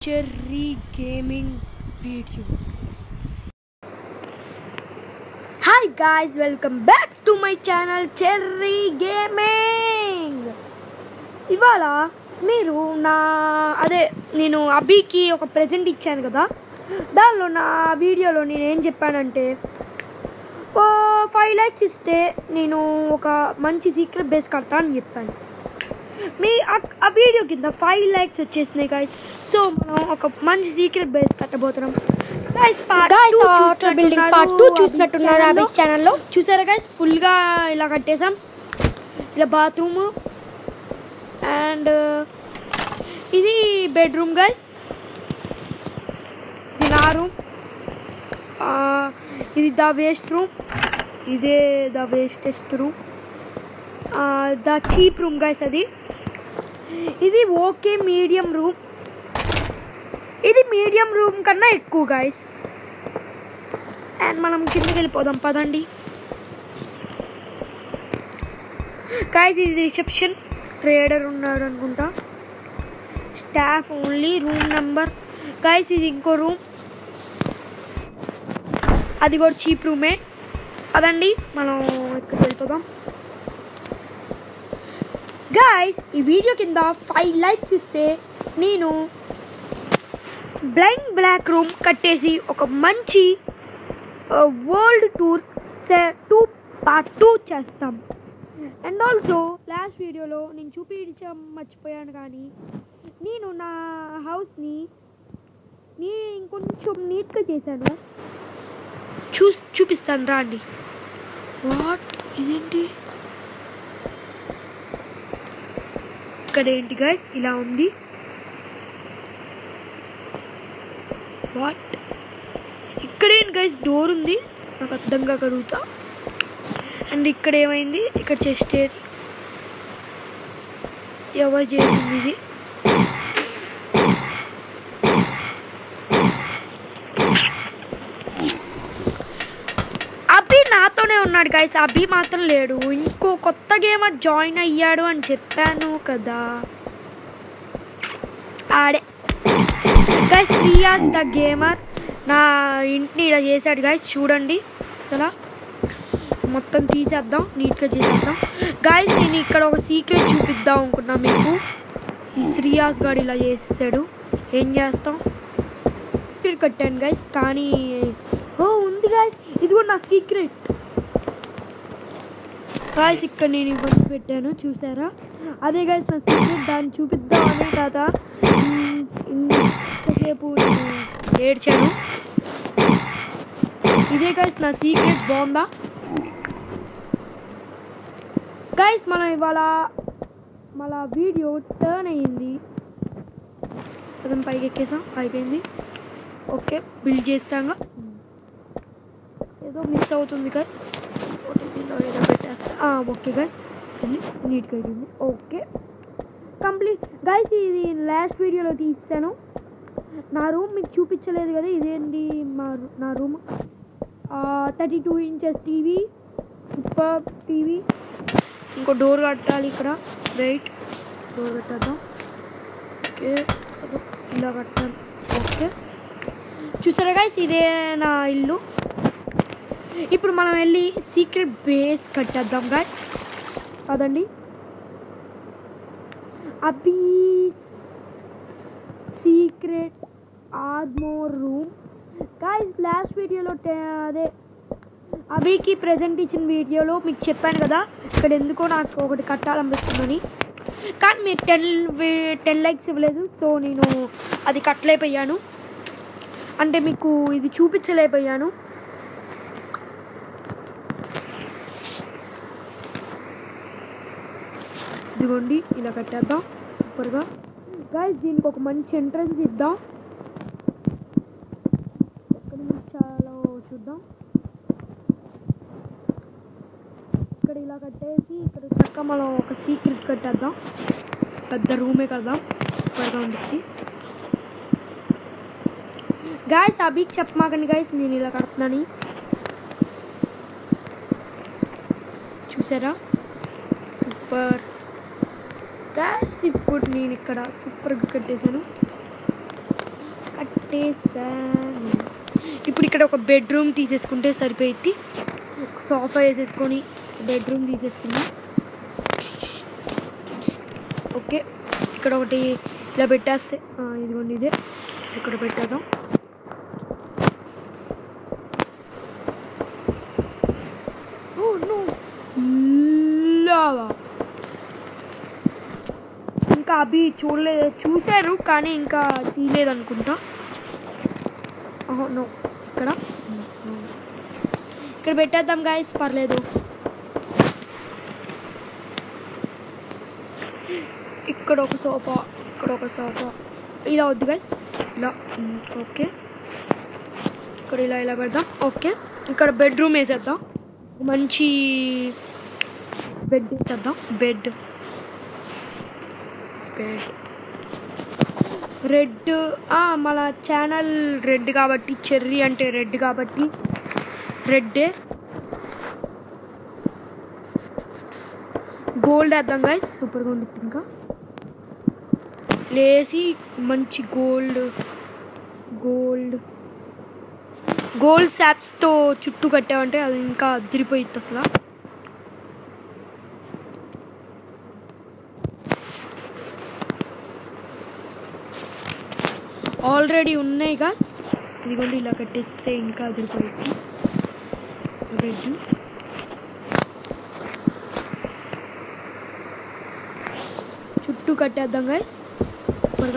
Cherry Gaming videos hi guys welcome back to my channel Cherry Gaming ఇవాళ మీరు నా అదే నేను అభికి ఒక ప్రెజెంట్ ఇచ్చాను కదా దానిలో నా వీడియోలో నేను ఏం చెప్పానంటే ఓ ఫైవ్ ల్యాక్స్ ఇస్తే నేను ఒక మంచి సీక్రెట్ బేస్ కడతా అని చెప్పాను మీ ఆ- ఆ వీడియో కింద ఫైవ్ ల్యాక్స్ వచ్చేసినాయి గాయస్ సో మనం ఒక మంచి సీక్రెట్ బేస్ కట్టబోతున్నాం guys Guys, Outer Building Part two చూసినట్టున్నారు అభిష్ ఛానల్లో. చూసారా గైస్ ఫుల్గా ఇలా కట్టేసాం ఇలా బాత్రూమ్ అండ్ ఇది బెడ్రూమ్ గైస్ ఇది నా రూమ్ ఇది ద వేస్ట్ రూమ్ ఇదే the wastest room the cheap room guys అది ఇది ఓకే మీడియం రూమ్ ఇది మీడియం రూమ్ కన్నా ఎక్కువ గైస్ అండ్ మనం కిందకి వెళ్ళిపోదాం పదండి గైస్ ఇది రిసెప్షన్ ట్రేడర్ ఉన్నాడు అనుకుంటా staff only room number guys ఇది ఇంకో రూమ్ అది కూడా చీప్ రూమే అదండి మనం ఇక్కడికి వెళ్ళిపోదాం గాయస్ ఈ వీడియో కింద ఫైవ్ లైక్స్ ఇస్తే నేను బ్లైండ్ బ్లాక్ రూమ్ కట్టేసి ఒక మంచి world tour two part two చేస్తాం అండ్ ఆల్సో లాస్ట్ వీడియోలో నేను చూపించడం మర్చిపోయాను కానీ నేను నా హౌస్ని నీ ఇంకొంచెం నీట్గా చేశాను చూ చూపిస్తాను రా అండి వాట్ ఇదేంటి ఇక్కడ ఏంటి గైస్ ఇలా ఉంది వాట్ ఇక్కడ ఏంటి గైస్ డోర్ ఉంది నాకు అర్థంగా కడుగుతా అండ్ ఇక్కడ ఏమైంది ఇక్కడ చెస్ట్ ఏది ఎవరు చేసింది ఇది అభి నాతోనే ఉన్నాడు గైస్ అభి మాత్రం లేడు ఇంకో కొత్త గేమర్ జాయిన్ అయ్యాడు అని చెప్పాను కదా ఆడే గైస్ రియాజ్ ద గేమర్ నా ఇంటిని ఇలా చేశాడు గైస్ చూడండి అసలు మొత్తం తీసేద్దాం నీట్గా చేసేద్దాం గైస్ నేను ఇక్కడ ఒక సీక్రెట్ చూపిద్దాం అనుకున్నా మీకు ఈ శ్రీయాస్ గారు ఇలా చేసేసాడు ఏం చేస్తాం సీక్రెట్ కట్టాను గైస్ కానీ ఓ ఉంది గైస్ ఇది కూడా నా సీక్రెట్ గాయస్ ఇక్కడ నేను ఇవన్నీ పెట్టాను చూసారా అదే గైస్ నా సీక్రెట్ దాన్ని చూపిద్దాం అనే కదా ఉమ్, ఇంతసేపు నేను ఏడ్చాను ఇదే గైస్ నా సీక్రెట్ బాగుందా గైస్ మనం ఇవాళ మన వీడియో టర్న్ అయ్యింది పదం పైకి ఎక్కేసాం అయిపోయింది ఓకే బిల్డ్ చేస్తాగా ఏదో మిస్ అవుతుంది గైస్ ఓటీపీలో ఏదో పెట్టేస్తా ఓకే గైస్ నీట్గా అయిపోయింది ఓకే కంప్లీట్ గైస్ ఇది లాస్ట్ వీడియోలో తీస్తాను నా రూమ్ మీకు చూపించలేదు కదా ఇదేంటి మా రూ- నా room thirty two inches TV super TV ఇంకో డోర్ కట్టాలి ఇక్కడ రైట్ డోర్ కట్టేద్దాం ఓకే అదో ఇలా కట్టాలి ఓకే చూసారా గైస్ ఇదే నా ఇల్లు ఇప్పుడు మనం వెళ్ళి సీక్రెట్ బేస్ కట్టేద్దాం గాయ్ అదండి Abhi secret armour room guys last వీడియోలో అదే అభికి ప్రజెంట్ ఇచ్చిన వీడియోలో మీకు చెప్పాను కదా ఇక్కడ ఎందుకో నాకు ఒకటి కట్టాలనిపిస్తుందని కానీ మీరు టెన్ టెన్ లైక్స్ ఇవ్వలేదు సో నేను అది కట్టలేకపోయాను అంటే మీకు ఇది చూపించలేకపోయాను ఇదిగోండి ఇలా కట్టేద్దాం సూపర్గా గాయస్ దీనికి ఒక మంచి ఎంట్రన్స్ ఇద్దాం ఎక్కడ నుంచి చాలా చూద్దాం ఇక్కడ ఇలా కట్టేసి ఇక్కడ చక్క మనం ఒక సీక్రెట్ కట్టేద్దాం పెద్ద రూమే కడదాం సూపర్గా ఉంటుంది గాయస్ అభికి చెప్పమాకండి గాయస్ నేను ఇలా కడుతున్నాను చూసారా సూపర్ గాయస్ ఇప్పుడు నేను ఇక్కడ సూపర్గా కట్టేశాను కట్టేసాను ఇప్పుడు ఇక్కడ ఒక బెడ్రూమ్ తీసేసుకుంటే సరిపోయిద్ది ఒక సోఫా వేసేసుకొని బెడ్రూమ్ తీసేసుకుందాం ఓకే ఇక్కడ ఒకటి ఇలా పెట్టేస్తే ఆ, ఇదిగోండి ఇదే ఇక్కడ పెట్టేద్దాం ఓ నో లావా ఇంకా అభి చూడలేదు చూశారు కానీ ఇంకా తీయలేదు అనుకుంటా ఓహో నో ఇక్కడ ఇక్కడ పెట్టేద్దాం గాయస్ పర్లేదు ఇక్కడ ఒక సోఫా ఇక్కడ ఒక సోఫా ఇలా వద్దు గైస్ ఇలా మ్, ఓకే ఇక్కడ ఇలా ఇలా పెడదాం ఓకే ఇక్కడ బెడ్రూమ్ వేసేద్దాం మంచి బెడ్ వేసేద్దాం బెడ్ బెడ్ రెడ్ మన ఛానల్ రెడ్ కాబట్టి చెర్రీ అంటే రెడ్ కాబట్టి రెడ్డే గోల్డ్ వేద్దాం గైస్ సూపర్గా ఉంది ఇంకా లేసి మంచి గోల్డ్ గోల్డ్ గోల్డ్ శాప్స్తో చుట్టూ కట్టామంటే అది ఇంకా అదిరిపోయిద్ది అసలు ఆల్రెడీ ఉన్నాయి గా ఇదిగోండి ఇలా కట్టేస్తే ఇంకా అదిరిపోయిద్ది రెడ్ చుట్టూ కట్టేద్దాం గైస్ సూపర్గా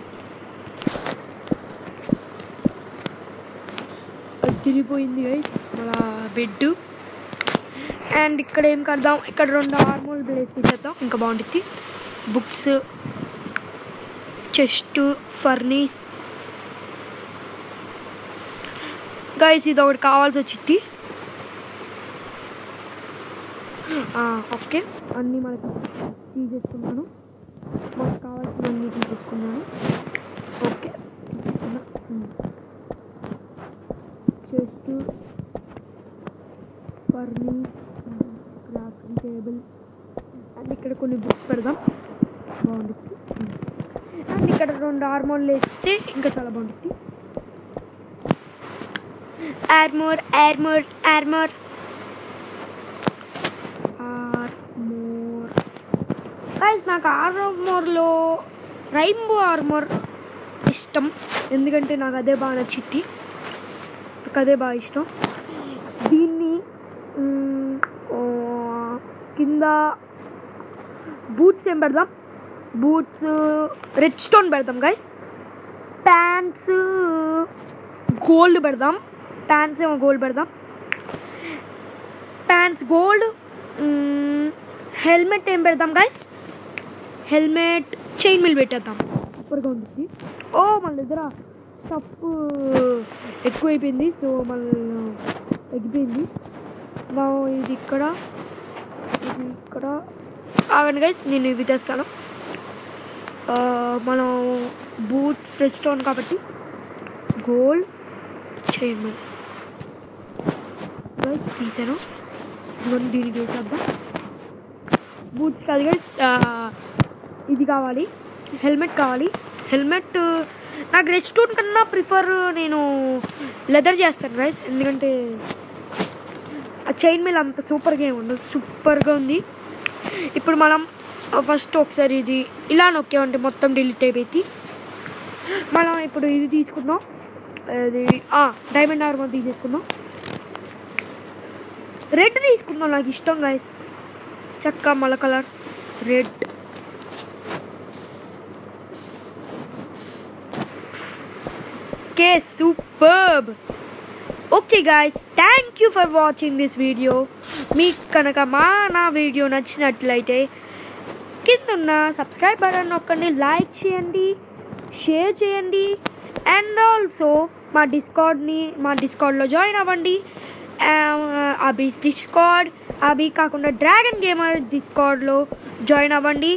తిరిగిపోయింది గైస్ మన బెడ్ అండ్ ఇక్కడ ఏం కడదాం ఇక్కడ రెండు హార్మోల్ బ్లేస్ ఇచ్చేద్దాం ఇంకా బాగుంటుంది బుక్స్ చెస్ట్ ఫర్నీస్ గైస్ ఇది ఒకటి కావాల్సి వచ్చింది ఓకే అన్నీ మనకి తీసేసుకున్నాను మనకు కావాల్సినవన్నీ తీసేసుకున్నాను okay chest furnace crafting table and ఇక్కడ కొన్ని బుక్స్ పెడదాం బాగుంటుంది అండ్ ఇక్కడ రెండు హార్మోన్లు వేస్తే ఇంకా చాలా బాగుంటుంది armour armour armour armour guys నాకు ఆర్మోర్లో రైంబో ఆర్మోర్ ఇష్టం ఎందుకంటే నాకు అదే బాగా నచ్చింది నాకు అదే బాగా ఇష్టం దీన్ని మ్, ఓ, కింద బూట్స్ ఏం పెడదాం బూట్స్ రెడ్ స్టోన్ పెడదాం గైస్ ప్యాంట్స్ గోల్డ్ పెడదాం ప్యాంట్స్ ఏమో గోల్డ్ పెడదాం ప్యాంట్స్ గోల్డ్ హెల్మెట్ ఏం పెడదాం గైస్ హెల్మెట్ చైన్ మిల్ పెట్టేద్దాం సూపర్గా ఉంటుంది ఓ మన దగ్గర స్టఫ్ ఎక్కువైపోయింది సో మన తగ్గిపోయింది మా ఇది ఇక్కడ ఇది ఇక్కడ ఆగండి గైస్ నేను ఇవి తెస్తాను ఆ, మనం బూట్స్ రెస్టారెంట్ కాబట్టి గోల్డ్ చైన్ మిల్ గైస్ తీసాను ఇవన్నీ దీనికి వేసేద్దాం బూట్స్ కాదు గైస్ ఇది కావాలి హెల్మెట్ కావాలి హెల్మెట్ నాకు రెస్టోన్ కన్నా ప్రిఫర్ నేను లెదర్ చేస్తాను గైస్ ఎందుకంటే ఆ చైన్ మీద అంత సూపర్గా ఏమి ఉండదు సూపర్గా ఉంది ఇప్పుడు మనం ఫస్ట్ ఒకసారి ఇది ఇలా నొక్కామంటే మొత్తం డిలీట్ అయిపోయింది మనం ఇప్పుడు ఇది తీసుకుందాం అది డైమండ్ ఆర్మర్ తీసేసుకుందాం రెడ్ తీసుకుందాం నాకు ఇష్టం గైస్ చక్క మల colour red okay superb okay guys thank you for watching this video మీకు కనుక మా నా వీడియో నచ్చినట్లయితే కింద ఉన్న సబ్స్క్రైబ్ బటన్ నొక్కండి లైక్ చేయండి షేర్ చేయండి అండ్ ఆల్సో మా డిస్కార్డ్ని మా డిస్కార్డ్లో జాయిన్ అవ్వండి అభి డిస్కార్డ్ అభి కాకుండా డ్రాగన్ గేమర్ డిస్కార్డ్లో జాయిన్ అవ్వండి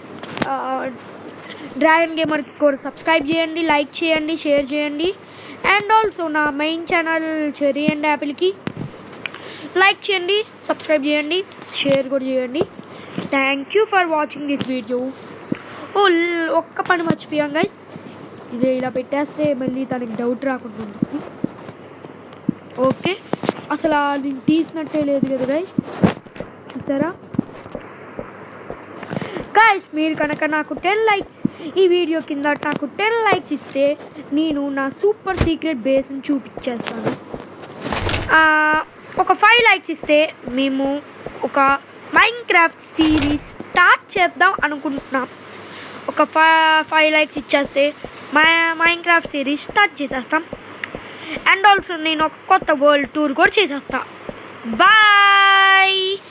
డ్రాగన్ గేమర్ కూడా సబ్స్క్రైబ్ చేయండి లైక్ చేయండి షేర్ చేయండి అండ్ ఆల్సో నా మెయిన్ ఛానల్ చెరీ అండ్ యాపిల్కి లైక్ చేయండి సబ్స్క్రైబ్ చేయండి షేర్ కూడా చేయండి thank you for watching this video ఓ ఒక్క పని మర్చిపోయాం గైస్ ఇదే ఇలా పెట్టేస్తే మళ్ళీ తనకి డౌట్ రాకుండా ఉంటుంది ఓకే అసలు ఆ నేను తీసినట్టే లేదు కదా గైస్ చూసారా గైస్ మీరు కనుక నాకు టెన్ లైక్స్ ఈ వీడియో కింద నాకు టెన్ లైక్స్ ఇస్తే నేను నా సూపర్ సీక్రెట్ బేస్ని చూపించేస్తాను ఆ, ఒక ఫైవ్ లైక్స్ ఇస్తే మేము ఒక మైండ్ క్రాఫ్ట్ సిరీస్ స్టార్ట్ చేద్దాం అనుకుంటున్నాం ఒక ఫైవ్ ఫైవ్ లైక్స్ ఇచ్చేస్తే మా మైండ్ క్రాఫ్ట్ సిరీస్ స్టార్ట్ చేసేస్తాం అండ్ ఆల్సో నేను ఒక కొత్త వరల్డ్ టూర్ కూడా చేసేస్తా బాయ్